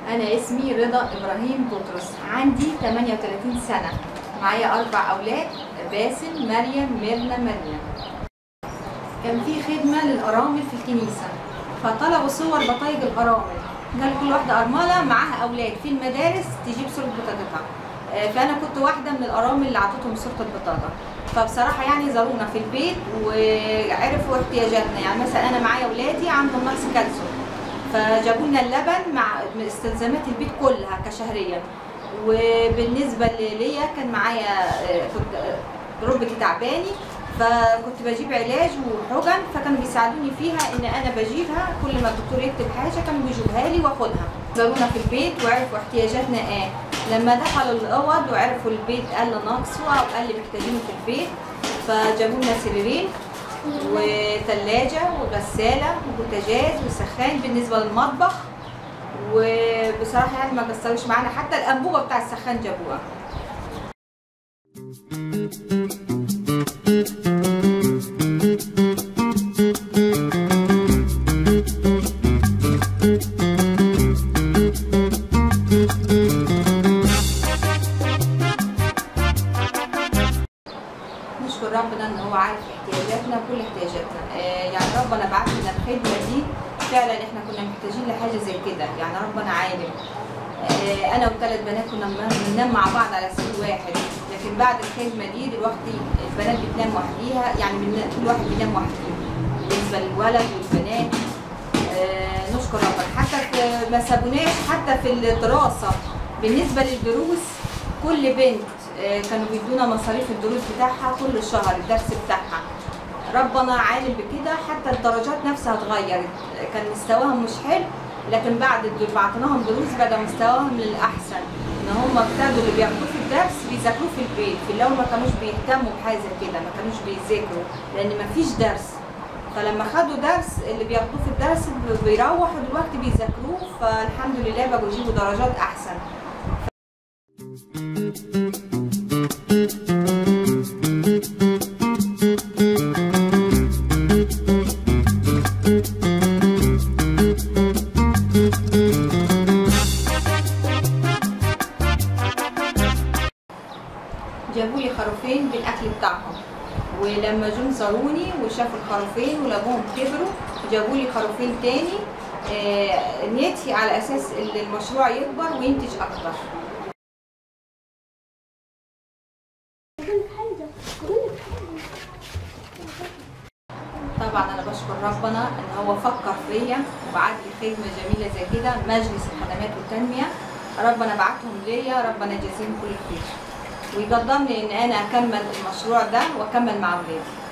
أنا اسمي رضا إبراهيم بطرس عندي 38 سنة معايا أربع أولاد باسم مريم ميرنا مريم كان في خدمة للأرامل في الكنيسة فطلبوا صور بطايق الأرامل قال كل واحدة أرملة معاها أولاد في المدارس تجيب صورة بطاقتها آه، فأنا كنت واحدة من الأرامل اللي عطتهم صورة البطاقة فبصراحة يعني زارونا في البيت وعرفوا احتياجاتنا يعني مثلا أنا معايا أولادي عندهم نقص كالسيوم فجابوا لنا اللبن مع استلزامات البيت كلها كشهريا وبالنسبه ليا كان معايا آه، كنت آه، ركبتي تعباني فكنت بجيب علاج وحقن فكانوا بيساعدوني فيها ان انا بجيبها كل ما الدكتور يكتب حاجه كانوا بيجيبها لي واخدها زارونا في البيت وعرفوا احتياجاتنا ايه لما دخلوا الاوض وعرفوا البيت قال ناقصه او قال اللي محتاجينه في البيت فجابوا لنا سريرين وثلاجة وغسالة وبوتاجاز وسخان بالنسبة للمطبخ وبصراحة يعني ما قصروش معانا حتى الأنبوبة بتاع السخان جابوها نشكر ربنا ان هو عارف احتياجاتنا وكل احتياجاتنا آه يعني ربنا بعت لنا الخدمه دي فعلا احنا كنا محتاجين لحاجه زي كده يعني ربنا عالم آه انا والثلاث بنات كنا بن- بننام مع بعض على سرير واحد لكن بعد الخدمه دي دلوقتي البنات بتنام وحديها يعني بن- كل واحد بينام وحده بالنسبه للولد والبنات آه نشكر ربنا حتى في ما سابوناش حتى في الدراسه بالنسبه للدروس كل بنت آه، كانوا بيدونا مصاريف الدروس بتاعها كل الشهر الدرس بتاعها ربنا عالم بكده حتى الدرجات نفسها اتغيرت كان مستواهم مش حلو لكن بعد الدول بعتناهم دروس بقى مستواهم للاحسن ان هم ابتدوا اللي بياخدوه في الدرس بيذاكروه في البيت في الاول ما كانوش بيهتموا بحاجه زي كده ما كانوش بيذاكروا لان ما فيش درس فلما خدوا درس اللي بياخدوه في الدرس بيروحوا دلوقتي بيذاكروه فالحمد لله بقوا يجيبوا درجات احسن جابوا لي خروفين بالاكل بتاعهم ولما جم زاروني وشافوا الخروفين ولقوهم كبروا جابوا لي خروفين تاني آه، نيتي على اساس ان المشروع يكبر وينتج اكتر طبعا انا بشكر ربنا ان هو فكر فيا وبعت لي خدمه جميله زي كده مجلس الخدمات والتنميه ربنا بعتهم ليا ربنا يجازيهم كل خير ويقدرني ان انا اكمل المشروع ده واكمل مع اولادي